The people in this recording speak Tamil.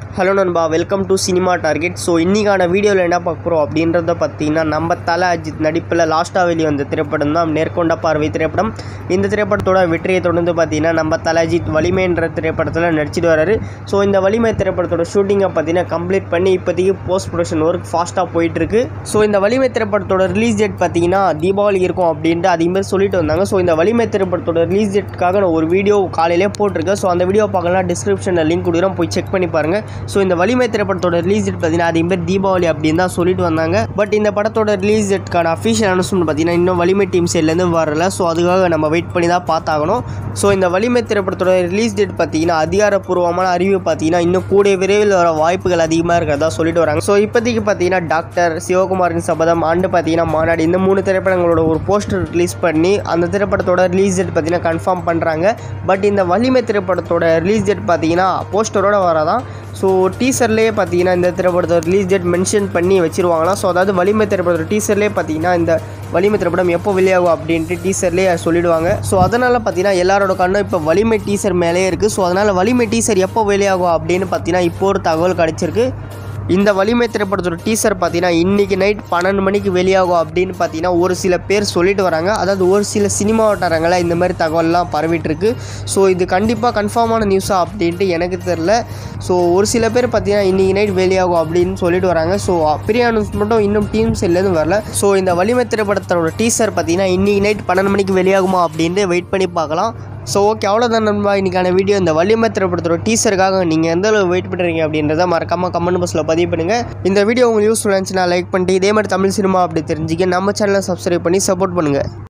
ஹலோ நண்பா welcome to cinema target so இன்றைக்கான வீடியோவில் என்ன பார்க்க போகிறோம் அப்படின்றத பார்த்தீங்கன்னா நம்ம தல அஜித் நடிப்பில் லாஸ்ட்டாக வெளிவந்த திரைப்படம் தான் நேர்கொண்ட பார்வை திரைப்படம் இந்த திரைப்படத்தோட வெற்றியை தொடர்ந்து பார்த்தீங்கன்னா நம்ம தல அஜித் வலிமைன்ற திரைப்படத்தில் நடிச்சிட்டு வராரு ஸோ இந்த வலிமை திரைப்படத்தோட ஷூட்டிங்கை பார்த்தீங்கன்னா கம்ப்ளீட் பண்ணி இப்போதைக்கு போஸ்ட் ப்ரொடக்ஷன் ஒர்க் ஃபாஸ்ட்டாக போயிட்டுருக்கு ஸோ இந்த வலிமை திரைப்படத்தோட ரிலீஸ் டேட் பார்த்தீங்கன்னா தீபாவளி இருக்கும் அப்படின்ட்டு அதிகமாக சொல்லிட்டு வந்தாங்க ஸோ இந்த வலிமை திரைப்படத்தோட ரிலீஸ் டேட்டுக்காக நான் ஒரு வீடியோ காலையிலே போட்டிருக்கேன் ஸோ அந்த வீடியோ பார்க்கலாம் டிஸ்கிரிப்ஷனில் லிங்க் கொடுக்குறோம் போய் செக் பண்ணி பாருங்கள் ஸோ இந்த வலிமை திரைப்படத்தோட ரிலீஸ் டேட் பார்த்தீங்கன்னா அதே மாதிரி தீபாவளி அப்படின்னு தான் சொல்லிட்டு வந்தாங்க பட் இந்த படத்தோட ரிலீஸ் டேட்க்கான அஃபிஷியல் அனௌன்ஸ்மெண்ட் பார்த்தீங்கன்னா இன்னும் வலிமை டீம் சைட்லேருந்து வரல ஸோ அதுக்காக நம்ம வெயிட் பண்ணி தான் பார்த்தாகணும் ஸோ இந்த வலிமை திரைப்படத்தோட ரிலீஸ் டேட் பார்த்தீங்கன்னா அதிகாரப்பூர்வமான அறிவு பார்த்தீங்கன்னா இன்னும் கூடிய விரைவில் வர வாய்ப்புகள் அதிகமாக இருக்கிறதா சொல்லிட்டு வராங்க ஸோ இப்போதைக்கு பார்த்தீங்கன்னா டாக்டர் சிவகுமாரின் சபதம் ஆண்டு பார்த்தீங்கன்னா மாநாடு இந்த மூணு திரைப்படங்களோட ஒரு போஸ்டர் ரிலீஸ் பண்ணி அந்த திரைப்படத்தோட ரிலீஸ் டேட் பார்த்தீங்கன்னா கன்ஃபார்ம் பண்ணுறாங்க பட் இந்த வலிமை திரைப்படத்தோட ரிலீஸ் டேட் பார்த்தீங்கன்னா போஸ்டரோட வரதான் ஸோ டீசர்லேயே பார்த்தீங்கன்னா இந்த திரைப்படத்தோட ரிலீஸ் டேட் மென்ஷன் பண்ணி வச்சிருவாங்களாம் ஸோ அதாவது வலிமை திரைப்படத்தோட டீசர்லேயே பார்த்தீங்கன்னா இந்த வலிமை திரைப்படம் எப்போ வெளியாகும் அப்படின்ட்டு டீசர்லேயே சொல்லிடுவாங்க ஸோ அதனால் பார்த்தீங்கன்னா எல்லாரோட கண்ணும் இப்போ வலிமை டீசர் மேலேயே இருக்குது ஸோ அதனால் வலிமை டீசர் எப்போ வெளியாகும் அப்படின்னு பார்த்தீங்கன்னா இப்போ ஒரு தகவல் கிடச்சிருக்கு இந்த வலிமை திரைப்படத்தோட டீசர் பார்த்தீங்கன்னா இன்றைக்கி நைட் பன்னெண்டு மணிக்கு வெளியாகும் அப்படின்னு பார்த்தீங்கன்னா ஒரு சில பேர் சொல்லிட்டு வராங்க அதாவது ஒரு சில சினிமா வட்டாரங்களில் இந்த மாதிரி தகவல்லாம் பரவிட்டு இருக்கு ஸோ இது கண்டிப்பாக கன்ஃபார்மான நியூஸா அப்படின்ட்டு எனக்கு தெரில ஸோ ஒரு சில பேர் பார்த்தீங்கன்னா இன்றைக்கி நைட் வெளியாகும் அப்படின்னு சொல்லிட்டு வராங்க ஸோ பெரிய அனௌன்ஸ்மெண்ட்டும் இன்னும் டீம் சைட்லேருந்து வரல ஸோ இந்த வலிமை திரைப்படத்தோட டீசர் பார்த்தீங்கன்னா இன்றைக்கி நைட் பன்னெண்டு மணிக்கு வெளியாகுமா அப்படின்ட்டு வெயிட் பண்ணி பார்க்கலாம் ஸோ ஓகே அவ்வளோதான் நண்பா இன்றைக்கான வீடியோ இந்த வலிமை திரைப்படத்தோட டீசருக்காக நீங்கள் எந்த அளவு வெயிட் பண்ணுறீங்க அப்படின்றத மறக்காமல் கமெண்ட் பாக்ஸில் பதிவு பண்ணுங்கள் இந்த வீடியோ உங்களுக்கு யூஸ்ஃபுல்லாக இருந்துச்சுன்னா லைக் பண்ணிட்டு இதே மாதிரி தமிழ் சினிமா அப்படி தெரிஞ்சுக்க நம்ம சேனலை சப்ஸ்கிரைப் பண்ணி சப்போர்ட் பண்ணுங்கள்